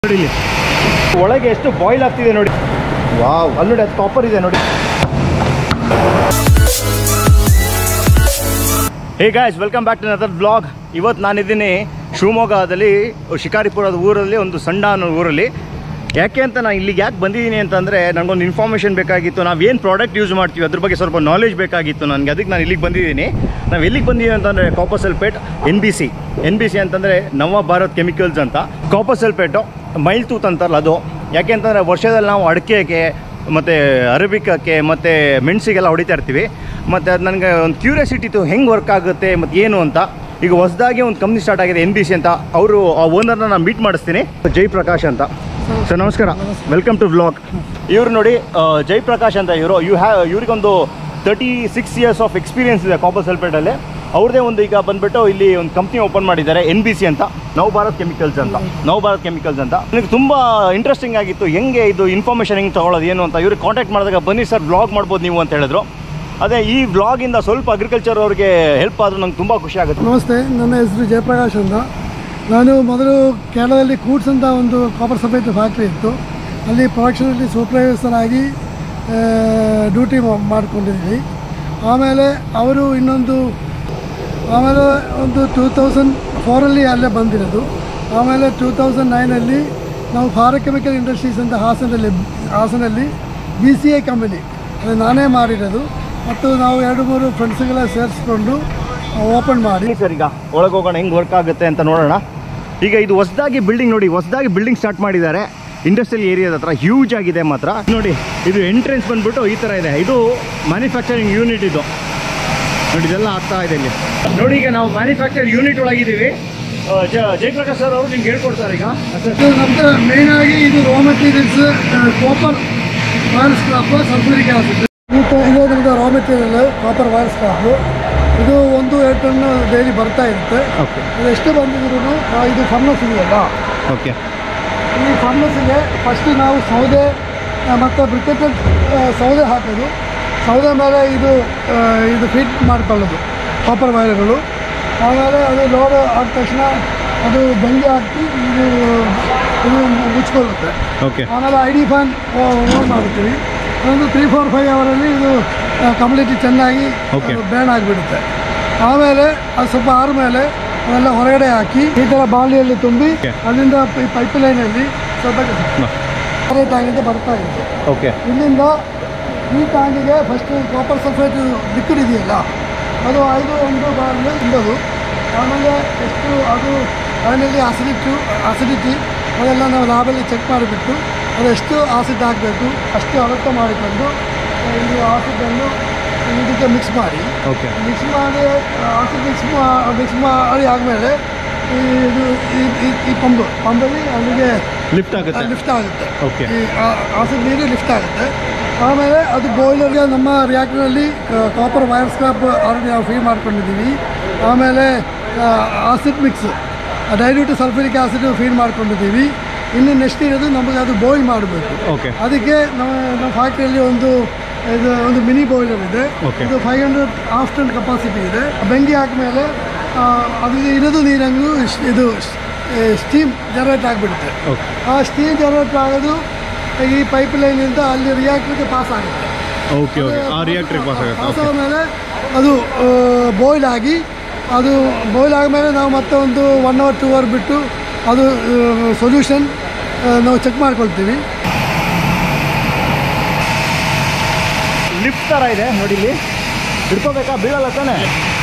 ನೋಡಿ ಇಲ್ಲಿ ಒಳಗೆ ಎಷ್ಟು ಬಾಯ್ಲ್ ಆಗ್ತಿದೆ ನೋಡಿ ವಾವ್ ಅಲ್ಲಿ ನೋಡಿ ಅದು ಕಾಪರ್ ಇದೆ ನೋಡಿ hey guys welcome back to another blog ಇವತ್ತು ನಾನಿದ್ದೀನಿ ಶಿವಮೊಗ್ಗದಲ್ಲಿ ಶಿಕಾರಿಪುರದ ಊರಲ್ಲಿ ಒಂದು ಸಣ್ಣ ಅನ್ನೋ ಊರಲ್ಲಿ ಯಾಕೆ ಅಂತ ನಾನು ಇಲ್ಲಿಗೆ ಯಾಕೆ ಬಂದಿದ್ದೀನಿ ಅಂತಂದರೆ ನನಗೊಂದು ಇನ್ಫಾರ್ಮೇಷನ್ ಬೇಕಾಗಿತ್ತು ನಾವು ಏನು ಪ್ರಾಡಕ್ಟ್ ಯೂಸ್ ಮಾಡ್ತೀವಿ ಅದ್ರ ಬಗ್ಗೆ ಸ್ವಲ್ಪ ನಾಲೆಜ್ ಬೇಕಾಗಿತ್ತು ನನಗೆ ಅದಕ್ಕೆ ನಾನು ಇಲ್ಲಿಗೆ ಬಂದಿದ್ದೀನಿ ನಾವು ಎಲ್ಲಿಗೆ ಬಂದಿದ್ದೀವಿ ಅಂತಂದರೆ copper sulphate N B C N B C ಅಂತಂದರೆ ನವ ಭಾರತ್ ಕೆಮಿಕಲ್ಸ್ ಅಂತ ಕಾಪರ್ ಸಲ್ಪೇಟು ಮೈಲ್ ತೂತ್ ಅಂತಾರಲ್ಲ ಅದು ಯಾಕೆ ಅಂತಂದರೆ ವರ್ಷದಲ್ಲಿ ನಾವು ಅಡಿಕೆಗೆ ಮತ್ತು ಅರಬಿಕಕ್ಕೆ ಮತ್ತು ಮೆಣಸಿಗೆಲ್ಲ ಹೊಡಿತಾ ಇರ್ತೀವಿ ಮತ್ತು ಅದು ನನಗೆ ಒಂದು ಕ್ಯೂರಿಯಾಸಿಟಿ ಇತ್ತು ಹೆಂಗೆ ವರ್ಕ್ ಆಗುತ್ತೆ ಮತ್ತು ಏನು ಅಂತ ಈಗ ಹೊಸದಾಗಿ ಒಂದು ಕಂಪ್ನಿ ಸ್ಟಾರ್ಟ್ ಆಗಿದೆ ಎನ್ ಬಿ ಸಿ ಅಂತ ಅವರು ಆ ಓನರ್ನ ನಾನು ಮೀಟ್ ಮಾಡಿಸ್ತೀನಿ ಜೈ ಪ್ರಕಾಶ್ ಅಂತ ಸರ್ ನಮಸ್ಕಾರ ವೆಲ್ಕಮ್ ಟು ವ್ಲಾಗ್ ಇವ್ರು ನೋಡಿ ಆ, ಜೈ ಪ್ರಕಾಶ್ ಅಂತ ಇವರು ಯು ಹ್ಯಾವ್ ಇವ್ರಿಗೊಂದು thirty six years of experience ಇದೆ ಕಾಪರ್ ಸಲ್ಪೇಟಲ್ಲಿ ಅವ್ರದ್ದೇ ಒಂದು ಈಗ ಬಂದ್ಬಿಟ್ಟು ಇಲ್ಲಿ ಒಂದು ಕಂಪ್ನಿ ಓಪನ್ ಮಾಡಿದ್ದಾರೆ ಎನ್ ಬಿ ಸಿ ಅಂತ ನವ್ ಭಾರತ್ ಕೆಮಿಕಲ್ಸ್ ಅಂತ ನವ್ ಭಾರತ್ ಕೆಮಿಕಲ್ಸ್ ಅಂತ ನನಗೆ ತುಂಬ ಇಂಟ್ರೆಸ್ಟಿಂಗ್ ಆಗಿತ್ತು ಹೆಂಗೆ ಇದು ಇನ್ಫಾರ್ಮೇಷನ್ ಹೆಂಗೆ ತಗೊಳ್ಳೋದು ಏನು ಅಂತ ಇವ್ರಿಗೆ ಕಾಂಟ್ಯಾಕ್ಟ್ ಮಾಡಿದಾಗ ಬನ್ನಿ ಸರ್ ಬ್ಲಾಗ್ ಮಾಡ್ಬೋದು ನೀವು ಅಂತ ಹೇಳಿದ್ರು ಅದೇ ಈ ಬ್ಲಾಗಿಂದ ಸ್ವಲ್ಪ ಅಗ್ರಿಕಲ್ಚರ್ ಅವ್ರಿಗೆ ಹೆಲ್ಪ್ ಆದರೂ ನಂಗೆ ತುಂಬ ಖುಷಿ ಆಗುತ್ತೆ ನಮಸ್ತೆ ನನ್ನ ಹೆಸರು ಜಯಪ್ರಕಾಶ್ ಅಂತ ನಾನು ಮೊದಲು ಕೇರಳದಲ್ಲಿ ಕೂಡ್ಸ್ ಅಂತ ಒಂದು ಕಾಪರ್ ಸಫೇಟ್ ಫ್ಯಾಕ್ಟ್ರಿ ಇತ್ತು ಅಲ್ಲಿ ಪ್ರೊಡಕ್ಷನಲ್ಲಿ ಸೂಪರ್ವೈಸರ್ ಆಗಿ ಡ್ಯೂಟಿ ಮಾಡ್ಕೊಂಡಿದ್ದೀನಿ ಆಮೇಲೆ ಅವರು ಇನ್ನೊಂದು ಆಮೇಲೆ ಒಂದು ಟೂ ತೌಸಂಡ್ ಫೋರಲ್ಲಿ ಅಲ್ಲೇ ಬಂದಿರೋದು ಆಮೇಲೆ ಟೂ ತೌಸಂಡ್ ನೈನಲ್ಲಿ ನಾವು ಫಾರ ಕೆಮಿಕಲ್ ಇಂಡಸ್ಟ್ರೀಸ್ ಅಂತ ಹಾಸನಲ್ಲಿ ಹಾಸನಲ್ಲಿ ಬಿ ಸಿ ಐ ಕಂಪನಿ ಅದು ನಾನೇ ಮಾಡಿರೋದು ಮತ್ತು ನಾವು ಎರಡು ಮೂರು ಫ್ರೆಂಡ್ಸ್ಗೆಲ್ಲ ಸೇರಿಸ್ಕೊಂಡು ಓಪನ್ ಮಾಡಿ ಬನ್ನಿ ಸರ್ ಈಗ ಒಳಗೆ ಹೋಗೋಣ ಹೆಂಗೆ ವರ್ಕ್ ಆಗುತ್ತೆ ಅಂತ ನೋಡೋಣ ಈಗ ಇದು ಹೊಸದಾಗಿ ಬಿಲ್ಡಿಂಗ್ ನೋಡಿ ಹೊಸದಾಗಿ ಬಿಲ್ಡಿಂಗ್ ಸ್ಟಾರ್ಟ್ ಮಾಡಿದ್ದಾರೆ ಇಂಡಸ್ಟ್ರಿಯಲ್ ಏರಿಯಾದ ಹತ್ರ ಹ್ಯೂಜ್ ಆಗಿದೆ ಮಾತ್ರ ನೋಡಿ ಇದು ಎಂಟ್ರೆನ್ಸ್ ಬಂದ್ಬಿಟ್ಟು ಈ ಥರ ಇದೆ ಇದು ಮ್ಯಾನುಫ್ಯಾಕ್ಚರಿಂಗ್ ಯೂನಿಟ್ ಇದು ನೋಡಿ ಇದೆಲ್ಲ ಆಗ್ತಾ ಇದೆ ಇಲ್ಲಿ ನೋಡಿ ಈಗ ನಾವು ಮ್ಯಾನುಫ್ಯಾಕ್ಚರ್ ಯೂನಿಟ್ ಒಳಗಿದ್ದೀವಿ ಆ, ಜ- ಜಯಪ್ರಕಾಶ್ ಸರ್ ಅವರು ನಿಮ್ಗೆ ಹೇಳ್ಕೊಡ್ತಾರೆ ಈಗ ಇದು ನಮ್ದು ಮೇಯ್ನಾಗಿ ಇದು raw materials copper wire scrap sulphuric acid ಇದು ಇದು ನಮ್ಮದು raw material copper wire scrap ಇದು ಒಂದು ಎರಡು ಟನ್ ಡೈಲಿ ಬರ್ತಾ ಇರುತ್ತೆ ಓಕೆ ಇದು ಎಷ್ಟು ಬಂದಿದ್ರು ಇದು ಫರ್ನಸ್ ಇದೆಯಲ್ಲ ಓಕೆ ಈ ಫರ್ನಸ್ಗೆ ಫಸ್ಟ್ ನಾವು ಸೌದೆ ಆ, ಮತ್ತು ಬ್ರಿಕೆಟೆಡ್ ಸೌದೆ ಹಾಕೋದು ಸೌದೆ ಮೇಲೆ ಇದು ಆ, ಇದು ಫಿಟ್ ಮಾಡ್ಕೊಳ್ಳೋದು ಕಾಪರ್ ವೈರ್ಗಳು ಆಮೇಲೆ ಅದು ಲೋಡ್ ಆದ ತಕ್ಷಣ ಅದು ಬೆಂಕಿ ಹಾಕಿ ಇದು ಇದು ಮುಚ್ಕೊಳ್ಳುತ್ತೆ ಓಕೆ ಆಮೇಲೆ ಐ ಡಿ ಫ್ಯಾನ್ ಓನ್ ಮಾಡ್ತೀವಿ ಒಂದು ತ್ರೀ ಫೋರ್ ಫೈವ್ ಅವರಲ್ಲಿ ಇದು ಕಂಪ್ಲೀಟ್ ಚೆನ್ನಾಗಿ Okay. ಬ್ಯಾನ್ ಆಗಿಬಿಡುತ್ತೆ ಆಮೇಲೆ ಅದು ಸ್ವಲ್ಪ ಆದಮೇಲೆ ಅದೆಲ್ಲ ಹೊರಗಡೆ ಹಾಕಿ ಈ ಥರ ಬಾಳಿಯಲ್ಲಿ ತುಂಬಿ Okay. ಅಲ್ಲಿಂದ ಪೈಪ್ ಲೈನಲ್ಲಿ ಸ್ವಲ್ಪ ಟ್ಯಾಂಗಿಂದ ಬರ್ತಾ ಇರುತ್ತೆ ಓಕೆ ಇಲ್ಲಿಂದ ಈ ಟ್ಯಾಂಕಿಗೆ ಫಸ್ಟ್ ಕಾಪರ್ ಸಲ್ಫೇಟ್ ಲಿಕ್ವಿಡ್ ಇದೆಯಲ್ಲ ಅದು ಐದು ಒಂದು ಬಾರ್ಲು ತುಂಬೋದು ಆಮೇಲೆ ಎಷ್ಟು ಅದು ಅದರಲ್ಲಿ ಅಸಿಡಿಟ್ಟು ಅಸಿಡಿಟಿ ಅದೆಲ್ಲ ನಾವು ಲ್ಯಾಬಲ್ಲಿ ಚೆಕ್ ಮಾಡಿಬಿಟ್ಟು ಅದು ಎಷ್ಟು ಆಸಿಡ್ ಹಾಕಬೇಕು ಅಷ್ಟು ಅಳತೆ ಮಾಡಿಕೊಂಡು ಆ, ಇದು ಆಸಿಡನ್ನು ಇದಕ್ಕೆ ಮಿಕ್ಸ್ ಮಾಡಿ ಓಕೆ ಮಿಕ್ಸ್ ಮಾಡಿ ಆಸಿಡ್ ಮಿಕ್ಸ್ ಮಾ ಮಿಕ್ಸ್ ಮಾಡಿ ಆದಮೇಲೆ ಇದು ಈ- ಈ- ಈ ಪಂಪ್ ಪಂಪಲ್ಲಿ ಅಲ್ಲಿಗೆ ಲಿಫ್ಟ್ ಆಗುತ್ತೆ ಲಿಫ್ಟ್ ಆಗುತ್ತೆ Okay. ಈ ಆ- ಆಸಿಡ್ ನೀರು ಲಿಫ್ಟ್ ಆಗುತ್ತೆ ಆಮೇಲೆ ಅದು ಬಾಯ್ಲರ್ಗೆ ನಮ್ಮ ರಿಯಾಕ್ಟರಲ್ಲಿ ಕಾಪರ್ ವೈರ್ ಸ್ಕ್ರಾಪ್ ಆಲ್ರೆಡಿ ನಾವು ಫೀಲ್ ಮಾಡ್ಕೊಂಡಿದ್ದೀವಿ ಆಮೇಲೆ acid mix dilute sulphuric acid fill ಮಾಡ್ಕೊಂಡಿದ್ದೀವಿ ಇನ್ನು ನೆಕ್ಸ್ಟ್ ಇರೋದು ನಮಗೆ ಅದು ಬಾಯ್ಲ್ ಮಾಡಬೇಕು ಓಕೆ ಅದಕ್ಕೆ ನಮ್ಮ ನಮ್ಮ ಫ್ಯಾಕ್ಟ್ರಿಯಲ್ಲಿ ಒಂದು ಇದು ಒಂದು ಮಿನಿ ಬಾಯ್ಲರ್ ಇದೆ Okay. ಇದು five hundred half ton capacity ಇದೆ ಬೆಂಕಿ ಹಾಕಿದ್ಮೇಲೆ ಅದು ಇರೋದು ನೀರಂಗು ಇಶ್- ಇದು ಸ್ಟೀಮ್ ಜನರೇಟ್ ಆಗಿಬಿಡುತ್ತೆ ಓಕೆ ಆ ಸ್ಟೀಮ್ ಜನರೇಟ್ ಆಗೋದು ಈ ಪೈಪ್ ಲೈನಿಂದ ಅಲ್ಲಿ ರಿಯಾಕ್ಟರ್ಗೆ ಪಾಸ್ ಆಗುತ್ತೆ ಓಕೆ ಓಕೆ ಆ ರಿಯಾಕ್ಟ್ರಿಗೆ ಪಾಸ್ ಆಗುತ್ತೆ ಪಾಸ್ ಓಕೆ ಆದಮೇಲೆ ಅದು ಬಾಯ್ಲ್ ಆಗಿ ಅದು ಬಾಯ್ಲ್ ಆದಮೇಲೆ ನಾವು ಮತ್ತೆ ಒಂದು ಒನ್ ಅವರ್ ಟೂ ಅವರ್ ಬಿಟ್ಟು ಅದು ಸೊಲ್ಯೂಷನ್ ನಾವು ಚೆಕ್ ಮಾಡ್ಕೊಳ್ತೀವಿ ಲಿಫ್ಟ್ ಥರ ಇದೆ ನೋಡಿ ಇಲ್ಲಿ ಹಿಡ್ಕೋಬೇಕಾ ಬೀಳಲ್ಲ ತಾನೆ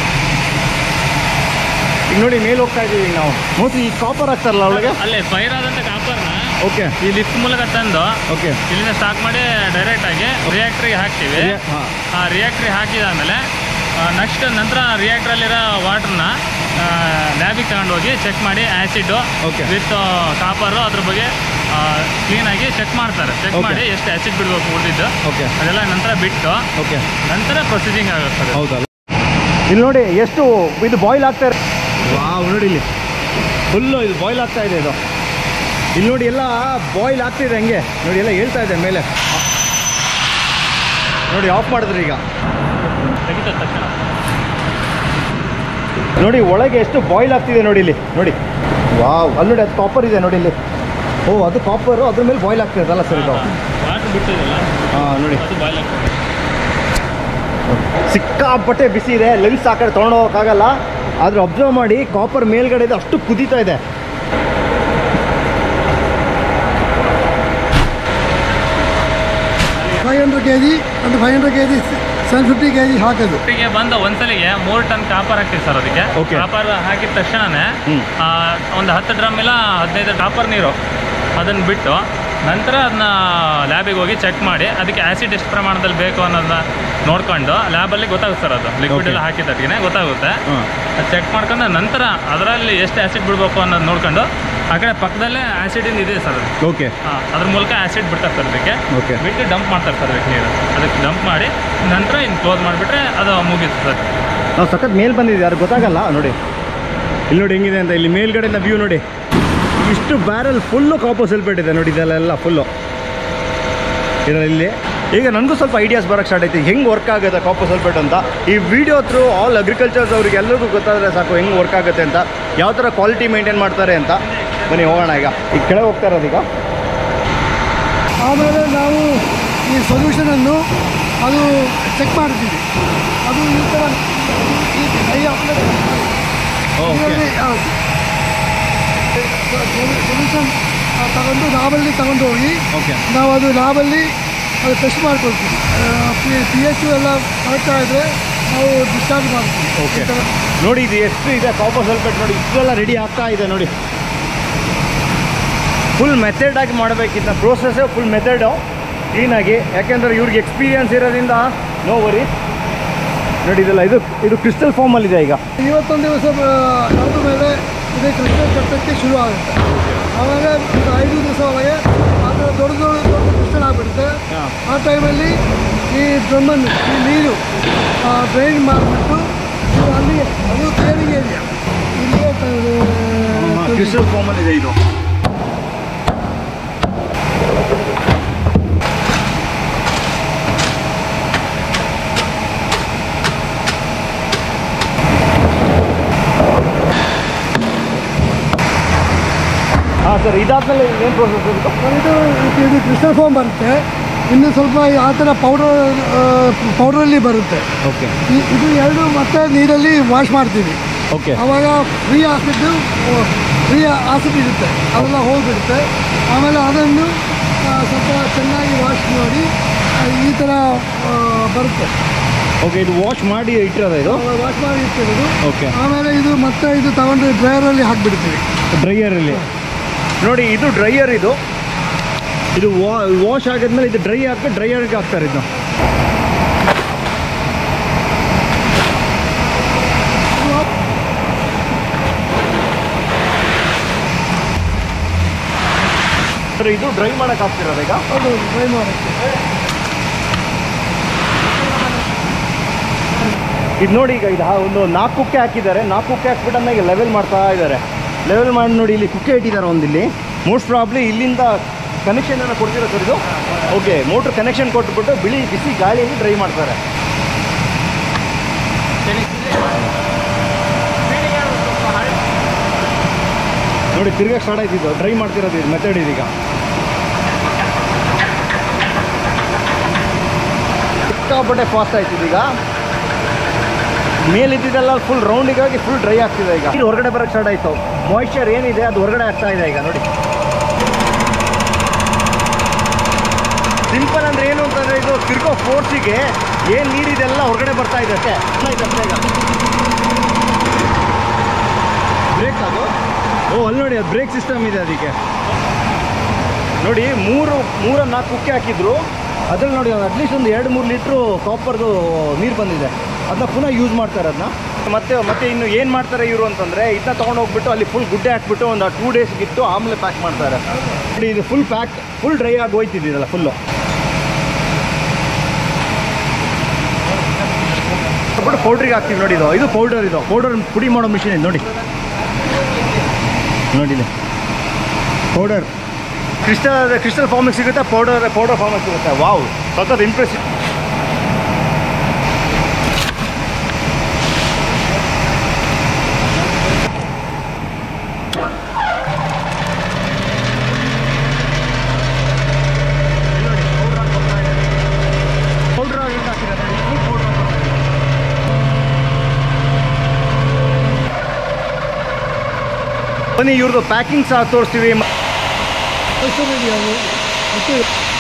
ಈಗ ನೋಡಿ ಮೇಲೆ ಹೋಗ್ತಾ ಇದೀವಿ ಈಗ ನಾವು ಮೋಸ್ಟ್ಲಿ ಈ ಕಾಪರ್ ಹಾಕ್ತಾರಲ್ಲ ಒಳಗೆ ಅಲ್ಲೇ ಫೈರ್ ಆದಂತ ಕಾಪರ್ನ ಓಕೆ ಈ ಲಿಫ್ಟ್ ಮೂಲಕ ತಂದು ಓಕೆ ಇಲ್ಲಿಂದ ಸ್ಟಾಕ್ ಮಾಡಿ ಡೈರೆಕ್ಟ್ ಆಗಿ ರಿಯಾಕ್ಟ್ರಿಗೆ ಹಾಕ್ತೀವಿ ಹಾಂ ಆ ರಿಯಾಕ್ಟ್ರಿಗೆ ಹಾಕಿದಾದ್ಮೇಲೆ ನೆಕ್ಸ್ಟ್ ನಂತರ ರಿಯಾಕ್ಟ್ರಲ್ಲಿರೋ ವಾಟರ್ನ ಲ್ಯಾಬಿಗೆ ತಗೊಂಡೋಗಿ ಚೆಕ್ ಮಾಡಿ ಆ್ಯಸಿಡ್ಡು Okay. ವಿತ್ ಕಾಪರು ಅದ್ರ ಬಗ್ಗೆ ಕ್ಲೀನಾಗಿ ಚೆಕ್ ಮಾಡ್ತಾರೆ ಚೆಕ್ Okay. ಮಾಡಿ ಎಷ್ಟು ಆ್ಯಸಿಡ್ ಬಿಡಬೇಕು ಉಳಿದಿದ್ದು ಓಕೆ ಅದೆಲ್ಲ ನಂತರ ಬಿಟ್ಟು ಓಕೆ ನಂತರ ಪ್ರೊಸೀಜಿಂಗ್ ಆಗುತ್ತದೆ ಹೌದಲ್ಲ ಇಲ್ಲಿ ನೋಡಿ ಎಷ್ಟು ಇದು ಬಾಯ್ಲ್ ಆಗ್ತಾ ಇದೆ ವಾವ್ ನೋಡಿ ಇಲ್ಲಿ ಫುಲ್ಲು ಇದು ಬಾಯ್ಲ್ ಆಗ್ತಾ ಇದೆ ಇದು ಇಲ್ಲಿ ನೋಡಿ ಎಲ್ಲ ಬಾಯ್ಲ್ ಆಗ್ತಿದೆ ಹಂಗೆ ನೋಡಿ ಎಲ್ಲ ಹೇಳ್ತಾ ಇದೆ ಮೇಲೆ ನೋಡಿ ಆಫ್ ಮಾಡಿದ್ರಿ ಈಗ ತೆಗಿತ ತಕ್ಷಣ ನೋಡಿ ಒಳಗೆ ಎಷ್ಟು ಬಾಯ್ಲ್ ಆಗ್ತಿದೆ ನೋಡಿ ಇಲ್ಲಿ ನೋಡಿ ವಾವ್ ಅಲ್ಲಿ ನೋಡಿ ಅದು ಕಾಪರ್ ಇದೆ ನೋಡಿ ಇಲ್ಲಿ ಓ ಅದು ಕಾಪರು ಅದ್ರ ಮೇಲೆ ಬಾಯ್ಲ್ ಆಗ್ತಿರೋದಲ್ಲ ಸರ್ ಇದು ವಾಟರ್ ಬಿಟ್ಟಿದಲ್ಲ ಹಾಂ ನೋಡಿ ಅದು ಬಾಯ್ಲ್ ಆಗ್ತದೆ ಸಿಕ್ಕಾಪಟ್ಟೆ ಬಿಸಿ ಇದೆ ಲೆನ್ಸ್ ಆ ಕಡೆ ತೊಗೊಂಡೋಗೋಕ್ಕಾಗಲ್ಲ ಆದ್ರೆ ಅಬ್ಸರ್ವ್ ಮಾಡಿ ಕಾಪರ್ ಮೇಲ್ಗಡೆ ಇದೆ ಅಷ್ಟು ಕುದೀತಾ ಇದೆ ಫೈವ್ ಹಂಡ್ರೆಡ್ ಕೆ ಜಿ ಒಂದು five hundred K G seven fifty K G ಹಾಕೋದು ಒಟ್ಟಿಗೆ ಬಂದ ಒಂದ್ಸಲಿಗೆ ಮೂರು ಟನ್ ಕಾಪರ್ ಹಾಕ್ತೀವಿ ಸರ್ ಅದಕ್ಕೆ Okay. ಕಾಪರ್ ಹಾಕಿದ ತಕ್ಷಣನೇ ಹ್ಮ್. ಆ, ಒಂದು ಹತ್ತು ಡ್ರಮ್ ಇಲ್ಲ ಹದಿನೈದು ಕಾಪರ್ ನೀರು ಅದನ್ನು ಬಿಟ್ಟು ನಂತರ ಅದನ್ನ ಲ್ಯಾಬಿಗೆ ಹೋಗಿ ಚೆಕ್ ಮಾಡಿ ಅದಕ್ಕೆ ಆ್ಯಸಿಡ್ ಎಷ್ಟು ಪ್ರಮಾಣದಲ್ಲಿ ಬೇಕು ಅನ್ನೋದನ್ನ ನೋಡ್ಕೊಂಡು ಲ್ಯಾಬಲ್ಲಿ ಗೊತ್ತಾಗುತ್ತೆ ಸರ್ ಅದು ಲಿಕ್ವಿಡ್ Okay. ಎಲ್ಲ ಹಾಕಿದ್ದಕ್ಕೆ ಗೊತ್ತಾಗುತ್ತೆ ಹಾಂ ಚೆಕ್ ಮಾಡ್ಕೊಂಡು ನಂತರ ಅದರಲ್ಲಿ ಎಷ್ಟು ಆ್ಯಸಿಡ್ ಬಿಡಬೇಕು ಅನ್ನೋದು ನೋಡ್ಕೊಂಡು ಆ ಕಡೆ ಪಕ್ಕದಲ್ಲೇ ಆ್ಯಸಿಡಿಂದ ಇದೆ ಸರ್ ಅದು ಓಕೆ ಆ, ಅದ್ರ ಮೂಲಕ ಆ್ಯಸಿಡ್ ಬಿಡ್ತಾರೆ ಸರ್ ಅದಕ್ಕೆ Okay. ಬಿಟ್ಟು ಡಂಪ್ ಮಾಡ್ತಾರೆ ಸರ್ ಅದಕ್ಕೆ ನೀರು ಅದಕ್ಕೆ ಡಂಪ್ ಮಾಡಿ ನಂತರ ಇನ್ನು ಕ್ಲೋಸ್ ಮಾಡಿಬಿಟ್ರೆ ಅದು ಮುಗೀತು ಸರ್ ನಾವು ಸಖತ್ ಮೇಲ್ ಬಂದಿದೆ ಯಾರು ಗೊತ್ತಾಗಲ್ಲ ನೋಡಿ ಇಲ್ಲಿ ನೋಡಿ ಹೆಂಗಿದೆ ಅಂತ ಇಲ್ಲಿ ಮೇಲ್ಗಡೆಯಿಂದ ವ್ಯೂ ನೋಡಿ ಇಷ್ಟು ಬ್ಯಾರಲ್ ಫುಲ್ಲು ಕಾಪರ್ ಸಲ್ಫೇಟ್ ಇದೆ ನೋಡಿ ಇದೆಲ್ಲ ಫುಲ್ಲು ಇದರಲ್ಲಿ ಈಗ ನನಗೂ ಸ್ವಲ್ಪ ಐಡಿಯಾಸ್ ಬರೋಕ್ಕೆ ಸ್ಟಾರ್ಟ್ ಆಯ್ತು ಹೆಂಗೆ ವರ್ಕ್ ಆಗುತ್ತೆ ಕಾಪರ್ ಸಲ್ಫೇಟ್ ಅಂತ ಈ ವಿಡಿಯೋ ಥ್ರೂ ಆಲ್ ಅಗ್ರಿಕಲ್ಚರ್ಸ್ ಅವ್ರಿಗೆ ಎಲ್ಲರಿಗೂ ಗೊತ್ತಾದರೆ ಸಾಕು ಹೆಂಗೆ ವರ್ಕ್ ಆಗುತ್ತೆ ಅಂತ ಯಾವ ಥರ ಕ್ವಾಲಿಟಿ ಮೇಂಟೈನ್ ಮಾಡ್ತಾರೆ ಅಂತ ಬನ್ನಿ ಹೋಗೋಣ ಈಗ ಈಗ ಕೆಳಗೆ ಹೋಗ್ತಾ ಇರೋದು ಈಗ ಆಮೇಲೆ ನಾವು ಈ ಸೊಲ್ಯೂಷನನ್ನು ಅದು ಚೆಕ್ ಮಾಡ್ತೀವಿ ಅದು ಈ ಥರ ಈ ಕೈ ಅಪ್ಲೈ ಸೊಲ್ಯೂಷನ್ ತಗೊಂಡು ಲ್ಯಾಬಲ್ಲಿ ತಗೊಂಡು ಹೋಗಿ ಓಕೆ ನಾವು ಅದು ಲ್ಯಾಬಲ್ಲಿ ಅದು ಟೆಸ್ಟ್ ಮಾಡ್ಕೊಳ್ತೀವಿ ಪಿ ಪಿ ಎಚ್ ಎಲ್ಲ ಕರೆಕ್ಟ್ ಆದರೆ ನಾವು ಡಿಸ್ಚಾರ್ಜ್ ಮಾಡ್ತೀವಿ Okay. ಈ ಥರ ನೋಡಿ ಇದು ಎಷ್ಟು ಇದೆ ಕಾಪರ್ ಸಲ್ಫೇಟ್ ನೋಡಿ ಇಷ್ಟೆಲ್ಲ ರೆಡಿ ಆಗ್ತಾ ಇದೆ ನೋಡಿ ಫುಲ್ ಮೆಥಡ್ ಆಗಿ ಮಾಡಬೇಕಿದ್ದ ಪ್ರೋಸೆಸ್ಸೇ ಫುಲ್ ಮೆಥಡು ಕ್ಲೀನಾಗಿ ಯಾಕೆಂದರೆ ಇವ್ರಿಗೆ ಎಕ್ಸ್ಪೀರಿಯನ್ಸ್ ಇರೋದ್ರಿಂದ ನೋ ವರಿ ನೋಡಿ ಇದೆಲ್ಲ ಇದು ಇದು ಕ್ರಿಸ್ಟಲ್ ಫಾರ್ಮಲ್ಲಿದೆ ಈಗ ಇವತ್ತೊಂದು ದಿವಸ ಕಳೆದ ಮೇಲೆ ಇದೇ ಕ್ರಿಸ್ಟಲ್ ಕಟ್ಟಕ್ಕೆ ಶುರು ಆಗುತ್ತೆ ಆಮೇಲೆ ಒಂದು ಐದು ದಿವಸ ಒಳಗೆ ಆ ಥರ ದೊಡ್ಡ ದೊಡ್ಡ ದೊಡ್ಡ ಕ್ರಿಸ್ಟಲ್ ಆಗಿಬಿಡುತ್ತೆ ಹಾಂ ಆ ಟೈಮಲ್ಲಿ ಈ ಡ್ರಮ್ಮನ್ನು ಈ ನೀರು ಡ್ರೈನ್ ಮಾಡಿಬಿಟ್ಟು ಇದು ಅಲ್ಲಿಗೆ ಅದು ಸೇವಿಂಗ್ ಏರಿಯಾ ಇಲ್ಲಿಗೆ ತ- ಕ್ರಿಸ್ಟಲ್ ಫಾರ್ಮಲ್ಲಿದೆ ಇದು ಹಾಂ ಸರ್ ಇದಾದ್ಮೇಲೆ ಏನು ಪ್ರೋಸೆಸ್ ಇರುತ್ತೆ ಇದು ಇದು- ಇದು ಕ್ರಿಸ್ಟಲ್ ಫಾರ್ಮ್ ಬರುತ್ತೆ ಇನ್ನು ಸ್ವಲ್ಪ ಆ ಥರ ಪೌಡರ್ ಪೌಡ್ರಲ್ಲಿ ಬರುತ್ತೆ ಓಕೆ ಈ- ಇದು ಎರಡು ಮತ್ತೆ ನೀರಲ್ಲಿ ವಾಶ್ ಮಾಡ್ತೀವಿ ಓಕೆ ಆವಾಗ ಫ್ರೀ ಆಸಿಡ್ ಫ್ರೀ ಆಸಿಡ್ ಇರುತ್ತೆ ಅದೆಲ್ಲ ಹೋಗಿಬಿಡುತ್ತೆ ಆಮೇಲೆ ಅದನ್ನು ಆ, ಸ್ವಲ್ಪ ಚೆನ್ನಾಗಿ ವಾಶ್ ಮಾಡಿ ಆ, ಈ ಥರ ಆ, ಬರುತ್ತೆ ಓಕೆ ಇದು ವಾಶ್ ಮಾಡಿ ಇಟ್ಟಿರೋದು ಇದು ವಾಶ್ ಮಾಡಿ ಇಟ್ಟಿರೋದು ಓಕೆ ಆಮೇಲೆ ಇದು ಮತ್ತೆ ಇದು ತಗೊಂಡು ಡ್ರೈಯರಲ್ಲಿ ಹಾಕಿಬಿಡ್ತೀವಿ ಡ್ರೈಯರಲ್ಲಿ ನೋಡಿ ಇದು ಡ್ರೈಯರ್ ಇದು ಇದು ವಾಶ್ ಆಗಿದ್ಮೇಲೆ ಇದು ಡ್ರೈ ಹಾಕಿ ಡ್ರೈಯರ್ಗೆ ಹಾಕ್ತಾರೆ ಇದು ಸರ್ ಇದು ಡ್ರೈ ಮಾಡಕ್ಕೆ ಹಾಕ್ತಿರೋದು ಈಗ ಅದು ಡ್ರೈ ಮಾಡೋಕ್ಕೆ ಇದು ನೋಡಿ ಈಗ ಇದು ಹಾ- ಒಂದು ನಾಲ್ಕು ಕುಕ್ಕೆ ಹಾಕಿದ್ದಾರೆ ನಾಲ್ಕು ಕುಕ್ಕೆ ಹಾಕ್ಬಿಟ್ಟು ಅದನ್ನ ಈಗ ಲೆವೆಲ್ ಮಾಡ್ತಾ ಇದ್ದಾರೆ ಲೆವೆಲ್ ಮಾಡಿ ನೋಡಿ ಇಲ್ಲಿ ಕುಕ್ಕೆ ಇಟ್ಟಿದ್ದಾರೆ ಒಂದಿಲ್ಲಿ ಮೋಸ್ಟ್ ಪ್ರಾಬ್ಲಿ ಇಲ್ಲಿಂದ ಕನೆಕ್ಷನ್ ಏನೋ ಕೊಡ್ತಿರೋ ಸರ್ ಇದು ಓಕೆ ಮೋಟ್ರ್ ಕನೆಕ್ಷನ್ ಕೊಟ್ಬಿಟ್ಟು ಬಿಳಿ ಬಿಸಿ ಗಾಳಿಯಲ್ಲಿ ಡ್ರೈ ಮಾಡ್ತಾರೆ ನೋಡಿ ತಿರ್ಗಾ ಸ್ಟಾರ್ಟ್ ಆಯ್ತಿದ್ದು ಡ್ರೈ ಮಾಡ್ತಿರೋದು ಇದು ಮೆಥಡ್ ಇದೀಗ ಸಿಕ್ಕಾಪಟ್ಟೆ ಫಾಸ್ಟ್ ಆಯ್ತು ಇದೀಗ ಮೇಲಿದ್ದೆಲ್ಲ ಫುಲ್ ರೌಂಡಿಗಾಗಿ ಫುಲ್ ಡ್ರೈ ಆಗ್ತಿದೆ ಈಗ ನೀರು ಹೊರಗಡೆ ಬರೋಕ್ಕೆ ಸ್ಟಾರ್ಟ್ ಆಯಿತು ಮಾಯಿಶ್ಚರ್ ಏನಿದೆ ಅದು ಹೊರಗಡೆ ಆಗ್ತಾ ಇದೆ ಈಗ ನೋಡಿ ಸಿಂಪಲ್ ಅಂದ್ರೆ ಏನು ಅಂತಂದ್ರೆ ಇದು ತಿರ್ಗೋ ಫೋರ್ಸಿಗೆ ಏನು ನೀರಿದೆಲ್ಲ ಹೊರಗಡೆ ಬರ್ತಾ ಇದೆ ಅಷ್ಟೇ ಇದೆ ಅಷ್ಟೇ ಈಗ ಬ್ರೇಕ್ ಅದು ಓ ಅಲ್ಲಿ ನೋಡಿ ಅದು ಬ್ರೇಕ್ ಸಿಸ್ಟಮ್ ಇದೆ ಅದಕ್ಕೆ ನೋಡಿ ಮೂರು ಮೂರ ನಾಲ್ಕು ಕುಕ್ಕೆ ಹಾಕಿದ್ರು ಅದ್ರಲ್ಲಿ ನೋಡಿ ಅಟ್ಲೀಸ್ಟ್ ಒಂದು ಎರಡು ಮೂರು ಲೀಟ್ರು ಕಾಪರ್ದು ನೀರು ಬಂದಿದೆ ಅದನ್ನ ಪುನಃ ಯೂಸ್ ಮಾಡ್ತಾರೆ ಅದನ್ನ ಮತ್ತೆ ಮತ್ತೆ ಇನ್ನು ಏನು ಮಾಡ್ತಾರೆ ಇವರು ಅಂತಂದರೆ ಇದನ್ನ ತೊಗೊಂಡು ಹೋಗ್ಬಿಟ್ಟು ಅಲ್ಲಿ ಫುಲ್ ಗುಡ್ಡೆ ಹಾಕ್ಬಿಟ್ಟು ಒಂದು ಟೂ ಡೇಸ್ಗೆ ಇಟ್ಟು ಆಮೇಲೆ ಪ್ಯಾಕ್ ಮಾಡ್ತಾರೆ ನೋಡಿ ಇದು ಫುಲ್ ಪ್ಯಾಕ್ ಫುಲ್ ಡ್ರೈ ಆಗಿ ಹೋಯ್ತಿದ್ದೀರಲ್ಲ ಫುಲ್ಲು ಬಿಟ್ಟು ಪೌಡ್ರಿಗೆ ಹಾಕ್ತೀವಿ ನೋಡಿ ಇದು ಇದು ಪೌಡರ್ ಇದು ಪೌಡರ್ ಪುಡಿ ಮಾಡೋ ಮಿಷಿನ್ ಇದು ನೋಡಿ ನೋಡಿ ಇದು ಪೌಡರ್ ಕ್ರಿಸ್ಟಲ್ ಕ್ರಿಸ್ಟಲ್ ಫಾರ್ಮಿಗೆ ಸಿಗುತ್ತೆ ಪೌಡರ್ ಪೌಡರ್ ಫಾರ್ಮಿಗೆ ಸಿಗುತ್ತೆ ವಾವ್ ಸಖತ್ ಇಂಪ್ರೆಸಿವ್ ಬನ್ನಿ ಇವ್ರದ್ದು ಪ್ಯಾಕಿಂಗ್ ಸಹ ತೋರಿಸ್ತೀವಿ ಮ- ಸ್ಪೆಷಲ್ ಇದೆಯಾ ಅದು ಮತ್ತು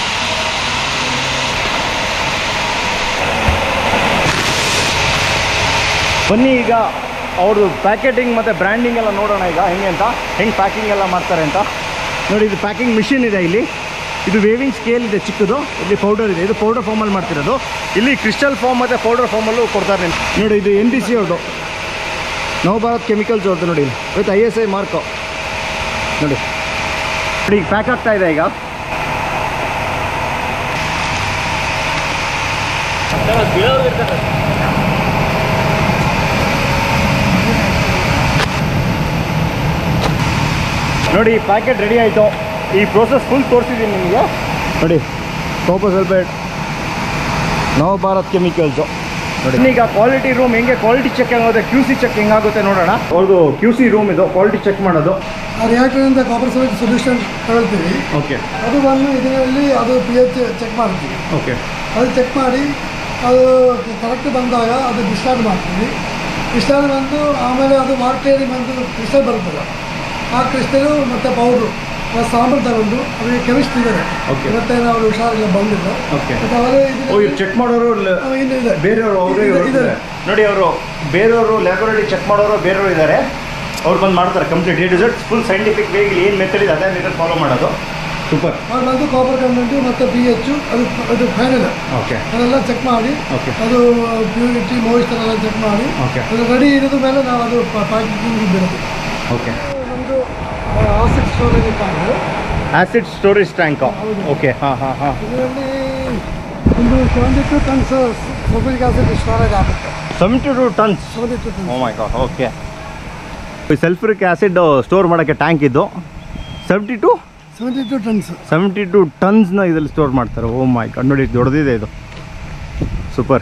ಬನ್ನಿ ಈಗ ಅವ್ರದ್ದು ಪ್ಯಾಕೆಟಿಂಗ್ ಮತ್ತು ಬ್ರ್ಯಾಂಡಿಂಗ್ ಎಲ್ಲ ನೋಡೋಣ ಈಗ ಹೆಂಗೆ ಅಂತ ಹೆಂಗೆ ಪ್ಯಾಕಿಂಗ್ ಎಲ್ಲ ಮಾಡ್ತಾರೆ ಅಂತ ನೋಡಿ ಇದು ಪ್ಯಾಕಿಂಗ್ ಮಿಷಿನ್ ಇದೆ ಇಲ್ಲಿ ಇದು ವೇವಿಂಗ್ ಸ್ಕೇಲ್ ಇದೆ ಚಿಕ್ಕದು ಇಲ್ಲಿ ಪೌಡರ್ ಇದೆ ಇದು ಪೌಡರ್ ಫಾರ್ಮಲ್ಲಿ ಮಾಡ್ತಿರೋದು ಇಲ್ಲಿ ಕ್ರಿಸ್ಟಲ್ ಫಾರ್ಮ್ ಮತ್ತು ಪೌಡರ್ ಫಾರ್ಮಲ್ಲೂ ಕೊಡ್ತಾರೆ ನಿಮ್ಗೆ. ನೋಡಿ ಇದು ಎನ್ ಡಿ ಸಿ ಅವ್ರದ್ದು ನವಭಾರತ್ ಕೆಮಿಕಲ್ಸ್ ಅವ್ರದ್ದು ನೋಡಿ with I S I mark ನೋಡಿ ನೋಡಿ ಈಗ ಪ್ಯಾಕ್ ಆಗ್ತಾ ಇದೆ ಈಗ ನೋಡಿ ಪ್ಯಾಕೆಟ್ ರೆಡಿ ಆಯಿತು ಈ ಪ್ರೋಸೆಸ್ ಫುಲ್ ತೋರಿಸಿದ್ದೀನಿ ನಿಮಗೆ ನೋಡಿ ಕೋಪೋ ಸಲ್ಫೇಟ್ ನವಭಾರತ್ ಕೆಮಿಕಲ್ಸು ನೋಡಿ ಈಗ ಕ್ವಾಲಿಟಿ ರೂಮ್ ಹೆಂಗೆ ಕ್ವಾಲಿಟಿ ಚೆಕ್ ಹೆಂಗಾಗುತ್ತೆ ಕ್ಯೂ ಸಿ ಚೆಕ್ ಹೆಂಗಾಗುತ್ತೆ ನೋಡೋಣ ಅವ್ರದ್ದು ಕ್ಯೂ ಸಿ ರೂಮ್ ಇದು ಕ್ವಾಲಿಟಿ ಚೆಕ್ ಮಾಡೋದು ಆ ರಿಯಾಕ್ಟರಿಂದ ಕಾಪರ್ ಸಲ್ಫೇಟ್ ಸೊಲ್ಯೂಷನ್ ತಗೊಳ್ತೀವಿ ಓಕೆ ಅದು ಬಂದು ಇದರಲ್ಲಿ ಅದು ಪಿ ಎಚ್ ಚೆಕ್ ಮಾಡ್ತೀವಿ ಓಕೆ ಅದು ಚೆಕ್ ಮಾಡಿ ಅದು ಕರೆಕ್ಟ್ ಬಂದಾಗ ಅದು ಡಿಸ್ಚಾರ್ಜ್ ಮಾಡ್ತೀವಿ ಡಿಸ್ಚಾರ್ಜ್ ಬಂದು ಆಮೇಲೆ ಅದು ಮಾರ್ಕೆಟಿಗೆ ಬಂದು ಕ್ರಿಸ್ಟಲ್ ಬರ್ತದೆ ಆ ಕ್ರಿಸ್ಟಲು ಮತ್ತು ಪೌಡ್ರು ಸಾಂಬಾರು ತಗೊಂಡು ಅದಕ್ಕೆ ಕೆಮಿಸ್ಟ್ ಇದ್ದಾರೆ Okay. ಮತ್ತೆ ನಾವು ಹುಷಾರಿಲ್ಲ ಬಂದಿಲ್ಲ Okay. ಮತ್ತು ಅವರೇ ಓ ಇವ್ರು ಚೆಕ್ ಮಾಡೋರು ಲ- ಆ, ಇನ್ನು ಇದೆ ಬೇರೆಯವರು ಅವರೇ ಇದೆ, ಇದೆ. ನೋಡಿ ಅವರು ಬೇರೆಯವರು ಲ್ಯಾಬೊರೇಟರಿ ಚೆಕ್ ಮಾಡೋರು ಬೇರೆಯವರು ಇದ್ದಾರೆ ಅವ್ರು ಬಂದು ಮಾಡ್ತಾರೆ complete a result full scientific ವೇಗೆ ಏನು ಮೆಥಡ್ ಇದೆ ಅದೇ ಮೆಥಡ್ ಫಾಲೋ ಮಾಡೋದು ಸೂಪರ್ ಅವ್ರು ಬಂದು ಕಾಪರ್ ಕಂಟೆಂಟು ಮತ್ತು ಪಿ ಎಚ್ ಅದು ಅದು ಫೈನಲ್ ಓಕೆ ಅದೆಲ್ಲ ಚೆಕ್ ಮಾಡಿ Okay. ಅದು ಪ್ಯೂರಿಟಿ ಮಾಯಿಸ್ಚರ್ ಎಲ್ಲ ಚೆಕ್ ಮಾಡಿ Okay. ಅದು ರೆಡಿ ಇರೋದ ಮೇಲೆ ನಾವು ಅದು ಪ್ಯಾಕಿಂಗ್ ಬಿಡೋದು ಓಕೆ ನಮ್ಮದು acid storage plant acid storage tank ಹೌದು. ಓಕೆ ಹಾಂ ಹಾಂ ಹಾಂ ಇದರಲ್ಲಿ ಒಂದು seventy two tons sulphuric acid storage ಆಗುತ್ತೆ seventy two tons seventy two oh tons my god okay sulphuric acid store ಮಾಡೋಕ್ಕೆ ಟ್ಯಾಂಕ್ ಇದು seventy two seventy two tons seventy two ಟನ್ಸ್ನ ಇದರಲ್ಲಿ ಸ್ಟೋರ್ ಮಾಡ್ತಾರೆ ಓ ಮೈ ಗಾಡ್ ನೋಡಿ ದೊಡ್ಡದಿದೆ ಇದು ಸೂಪರ್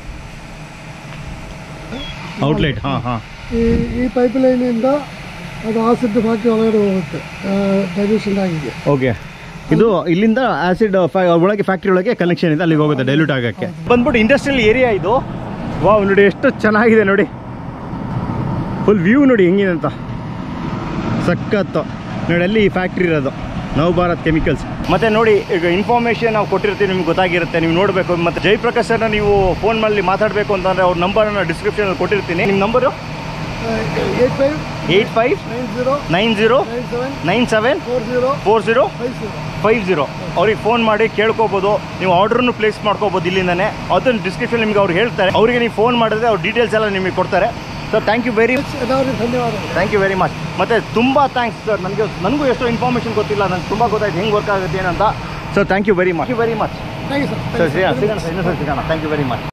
ಔಟ್ಲೆಟ್ ಹಾಂ ಹಾಂ ಈ ಈ ಪೈಪ್ ಲೈನಿಂದ ಅದು ಆಸಿಡ್ ಫ್ಯಾಕ್ಟ್ರಿ ಒಳಗಡೆ ಹೋಗುತ್ತೆ ಡೈಲ್ಯೂಷನ್ ಆಗಿದೆ ಓಕೆ ಇದು ಇಲ್ಲಿಂದ ಆಸಿಡ್ ಒಳಗೆ ಫ್ಯಾಕ್ಟ್ರಿ ಒಳಗೆ ಕನೆಕ್ಷನ್ ಇದೆ ಅಲ್ಲಿಗೆ ಹೋಗುತ್ತೆ ಡೈಲ್ಯೂಟ್ ಆಗೋಕ್ಕೆ ಬಂದ್ಬಿಟ್ಟು ಇಂಡಸ್ಟ್ರಿಯಲ್ ಏರಿಯಾ ಇದು ವಾವ್ ನೋಡಿ ಎಷ್ಟು ಚೆನ್ನಾಗಿದೆ ನೋಡಿ ಫುಲ್ ವ್ಯೂ ನೋಡಿ ಹೆಂಗಿದೆ ಅಂತ ಸಖತ್ತು ನೋಡಿ ಅಲ್ಲಿ ಫ್ಯಾಕ್ಟ್ರಿ ಇರೋದು ನವಭಾರತ್ ಕೆಮಿಕಲ್ಸ್ ಮತ್ತೆ ನೋಡಿ ಈಗ ಇನ್ಫಾರ್ಮೇಷನ್ ನಾವು ಕೊಟ್ಟಿರ್ತೀವಿ ನಿಮ್ಗೆ ಗೊತ್ತಾಗಿರುತ್ತೆ ನೀವು ನೋಡಬೇಕು ಮತ್ತೆ ಜಯಪ್ರಕಾಶ್ ಸರ್ನ ನೀವು ಫೋನ್ ಮಾಡಿ ಮಾತಾಡಬೇಕು ಅಂತಂದರೆ ಅವ್ರ ನಂಬರನ್ನು ಡಿಸ್ಕ್ರಿಪ್ಷನಲ್ಲಿ ಕೊಟ್ಟಿರ್ತೀನಿ ನಿಮ್ಮ number eight five eight five nine zero nine zero nine seven nine seven four zero four zero five zero five zero ಅವ್ರಿಗೆ ಫೋನ್ ಮಾಡಿ ಕೇಳ್ಕೊಬೋದು ನೀವು ಆರ್ಡ್ರನ್ನು ಪ್ಲೇಸ್ ಮಾಡ್ಕೋಬೋದು ಇಲ್ಲಿಂದನೇ ಅದನ್ನು ಡಿಸ್ಕ್ರಿಪ್ಷನ್ ನಿಮ್ಗೆ ಅವ್ರು ಹೇಳ್ತಾರೆ ಅವರಿಗೆ ನೀವು ಫೋನ್ ಮಾಡಿದ್ರೆ ಅವ್ರ ಡೀಟೇಲ್ಸ್ ಎಲ್ಲ ನಿಮಗೆ ಕೊಡ್ತಾರೆ ಸರ್ ಥ್ಯಾಂಕ್ ಯು ವೆರಿ ಎಲ್ಲರಿಗೂ ಧನ್ಯವಾದಗಳು ಥ್ಯಾಂಕ್ ಯು ವೆರಿ ಮಚ್ ಮತ್ತು ತುಂಬ ಥ್ಯಾಂಕ್ಸ್ ಸರ್ ನನಗೆ ನನಗೂ ಎಷ್ಟೋ ಇನ್ಫಾರ್ಮೇಷನ್ ಗೊತ್ತಿಲ್ಲ ನನಗೆ ತುಂಬ ಗೊತ್ತಾಯ್ತು ಹೆಂಗೆ ವರ್ಕ್ ಆಗುತ್ತೆ ಏನಂತ sir thank you very much you very much thank you sir sir ಸಿಗೋಣ ಸರ್ ಇನ್ನೊಂದು ಸರ್ ಸಿಗೋಣ ಥ್ಯಾಂಕ್ ಯು ವೆರಿ ಮಚ್